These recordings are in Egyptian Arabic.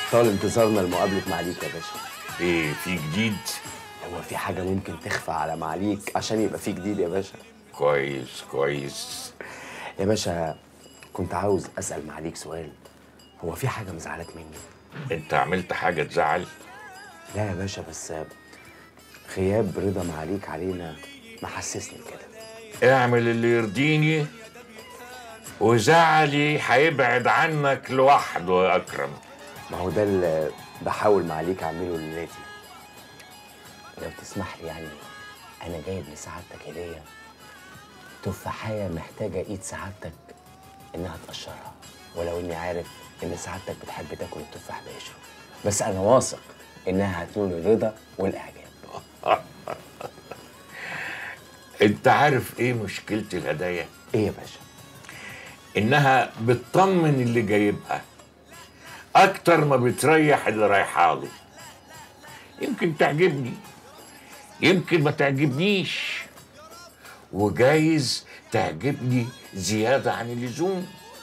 طال انتظارنا لمقابله معاليك يا باشا ايه في جديد هو في حاجه ممكن تخفى على معاليك عشان يبقى في جديد يا باشا كويس كويس يا باشا كنت عاوز اسال معاليك سؤال هو في حاجه مزعلك مني انت عملت حاجه تزعل لا يا باشا بس غياب رضا معاليك علينا محسسني كده اعمل اللي يرضيني وزعلي هيبعد عنك لوحده يا اكرم ما هو ده اللي بحاول معاليك اعمله لنادي لو تسمح لي يعني انا جايب لسعادتك هديه تفاحيه محتاجه ايد سعادتك انها تقشرها ولو اني عارف ان سعادتك بتحب تاكل التفاح بقشره بس انا واثق انها هتنول الرضا والاعجاب انت عارف ايه مشكله الهدايا ايه يا باشا انها بتطمن اللي جايبها اكتر ما بتريح اللي رايحه له يمكن تعجبني يمكن ما تعجبنيش وجايز تعجبني زيادة عن اللزوم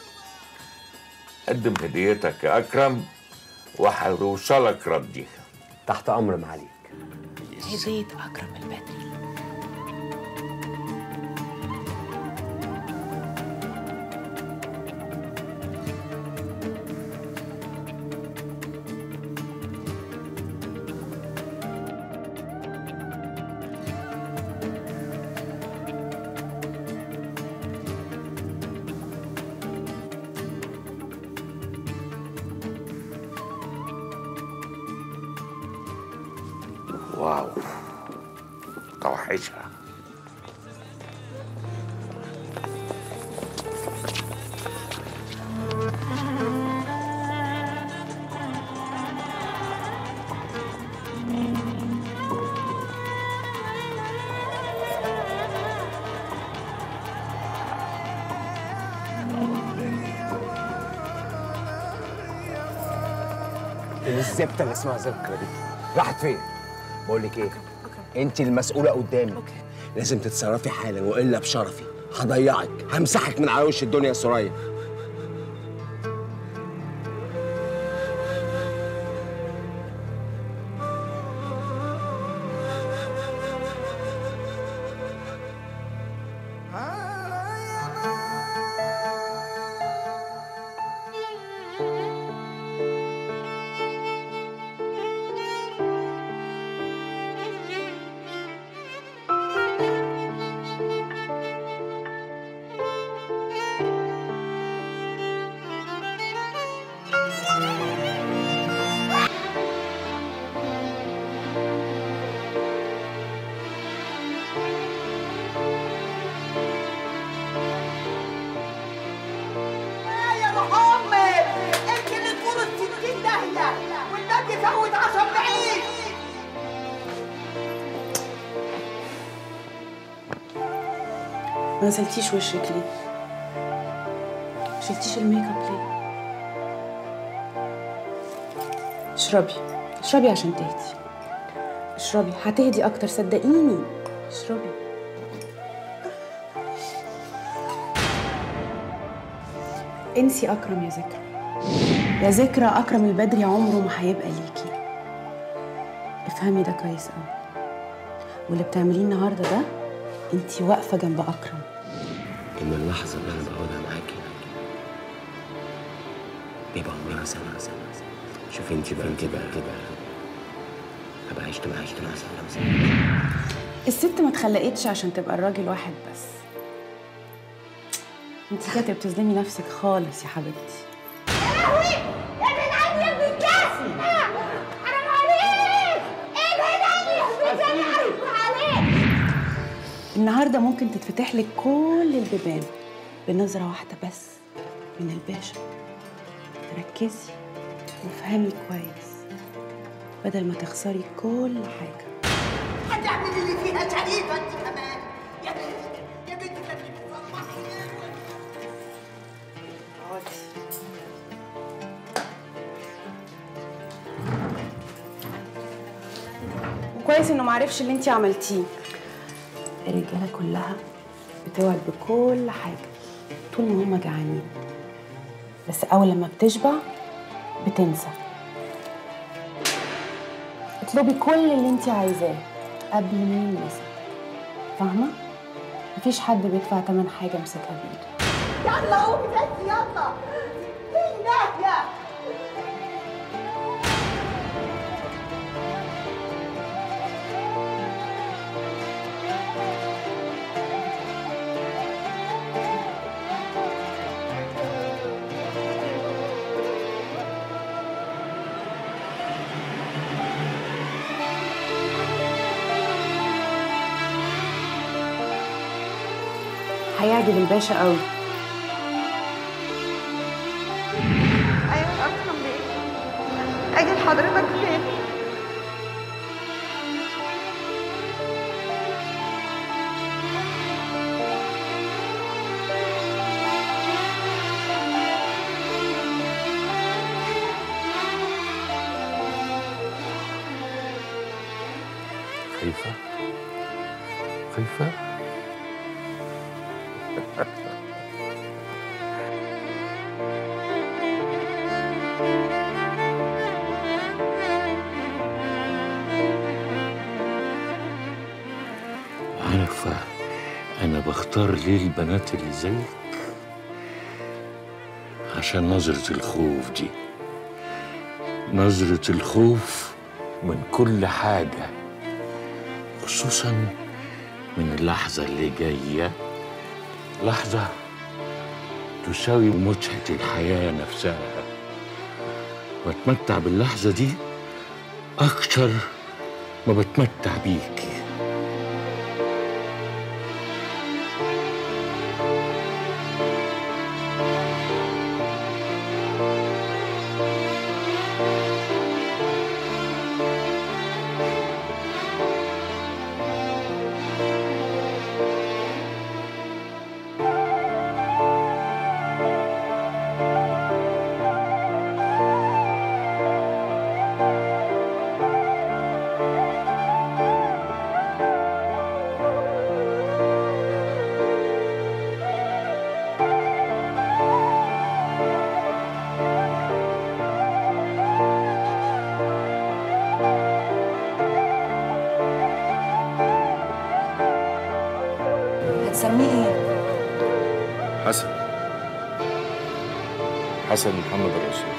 قدم هديتك يا أكرم وهيوصلك ردي تحت امر معاليك هدية أكرم البدري واو توحشها الزبده اللي اسمها ذكرى دي راحت فين؟ بقول لك ايه؟ انت المسؤوله قدامي لازم تتصرفي حالا والا بشرفي هضيعك همسحك من على وش الدنيا يا سوريا يا محمد انت اللي تقول الستين داهية والنبي يفوت عشان بعيد ما غسلتيش وشك ليه؟ شلتيش الميك اب ليه؟ اشربي اشربي عشان تهدي اشربي هتهدي اكتر صدقيني اشربي انسي اكرم يا ذكرى يا ذكرى اكرم البدري عمره ما هيبقى ليكي افهمي ده كويس قوي واللي بتعمليه النهارده ده انتي واقفه جنب اكرم ان اللحظه اللي انا بقعدها معاكي بيبقى عمرها سنه سنه شوفي انت بقى انت بقى كده هبقى عشت معاك عشت معاك سنه سنه الست ما اتخلقتش عشان تبقى الراجل واحد بس انت كده بتظلمي نفسك خالص يا حبيبتي يا ابن عمي يا ابن الكاس حرام عليك ايه ده يا ابن عليك النهارده ممكن تتفتح لك كل البيبان بنظره واحده بس من الباشا ركزي وافهمي كويس بدل ما تخسري كل حاجه هتعمل اللي فيها شريفة انت كمان يا بنت يا بنت ده بتصلحي وكويس انه معرفش اللي انت عملتيه الرجاله كلها بتوعد بكل حاجه طول ما هما جعانين بس اول لما بتشبع بتنسى تطلبي كل اللي انت عايزاه قبل ما يلمسك فاهمه مفيش حد بيدفع تمن حاجه مسكها بايده يلا قومي بس يلا في ناحية هيعجب الباشا قوي ايوه يا اكرم بيه اجي لحضرتك فين خايفة خايفة عارفة أنا بختار ليه البنات اللي زيك عشان نظرة الخوف دي نظرة الخوف من كل حاجة خصوصا من اللحظة اللي جاية لحظة تساوي متعة الحياة نفسها بتمتع باللحظة دي أكتر ما بتمتع بيكي هتسميه ايه حسن حسن محمد الرسول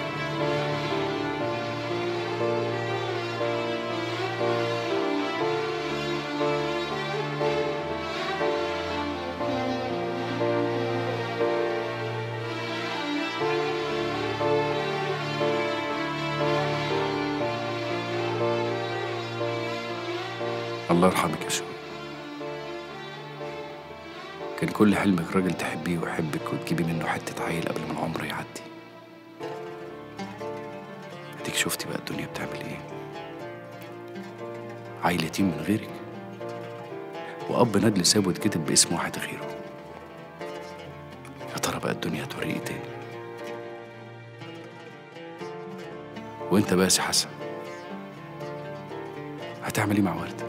الله يرحمك يا شو كان كل حلمك راجل تحبيه ويحبك وتجيبي منه حتة عيل قبل ما العمر يعدي اديك شفتي بقى الدنيا بتعمل ايه عيل يتيم من غيرك وأب ندل سابه اتكتب باسم واحد غيره يا ترى بقى الدنيا هتوريه ايه تاني وانت بقى يا سي حسن هتعمل ايه مع وردة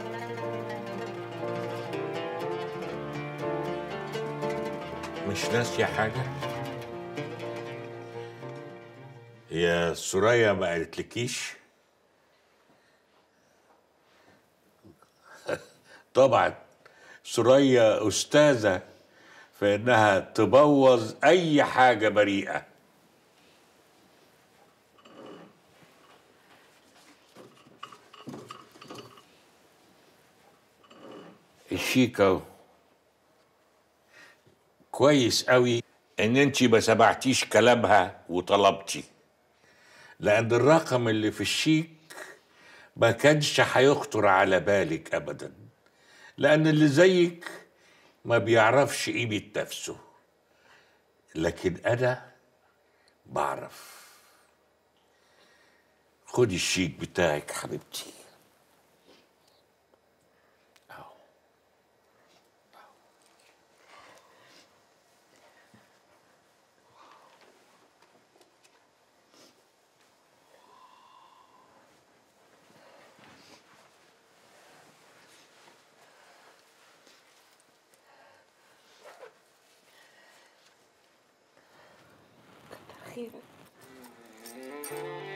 مش ناسية حاجة؟ هي سوريا ما قالتلكيش؟ طبعا سوريا أستاذة في إنها تبوظ أي حاجة بريئة الشيكة كويس قوي ان انت ما سمعتيش كلامها وطلبتي لان الرقم اللي في الشيك ما كانش هيخطر على بالك ابدا لان اللي زيك ما بيعرفش قيمة نفسه لكن انا بعرف خدي الشيك بتاعك حبيبتي خيرك